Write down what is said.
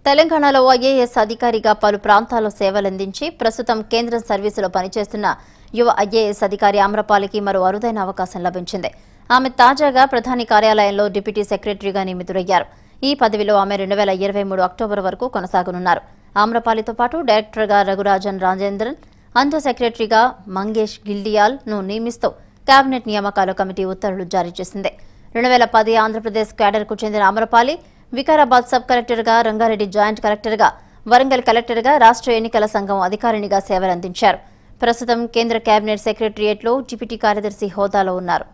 తెలంగాణలో ఐఏఎస్ అధికారిగా పలు ప్రాంతాల్లో సేవలందించి ప్రస్తుతం కేంద్ర సర్వీసులో పనిచేస్తున్న యువ ఐఏఎస్ అధికారి ఆమ్రపాలికి మరో అరుదైన అవకాశం లభించింది ఆమె తాజాగా ప్రధాని కార్యాలయంలో డిప్యూటీ సెక్రటరీగా నియమితులయ్యారు ఈ పదవిలో ఆమె రెండు వేల ఇరవై మూడు అక్టోబర్ వరకు కొనసాగనున్నారు ఆమ్రపాలితో పాటు డైరెక్టర్గా రఘురాజన్ రాజేంద్రన్ అండర్ సెక్రటరీగా మంగేష్ గిల్డియాల్ ను నియమిస్తూ కేబినెట్ నియామకాల కమిటీ ఉత్తర్వులు జారీ చేసింది రెండు వేల పది ఆంధ్రప్రదేశ్ క్యాడర్కు చెందిన ఆమ్రపాలి వికారాబాద్ సబ్ కలెక్టర్గా రంగారెడ్డి జాయింట్ కలెక్టర్గా వరంగల్ కలెక్టర్గా రాష్ట్ర ఎన్నికల సంఘం అధికారినిగా సేవలందించారు ప్రస్తుతం కేంద్ర కేబినెట్ సెక్రటరియట్లో డిప్యూటీ కార్యదర్శి హోదాలో ఉన్నారు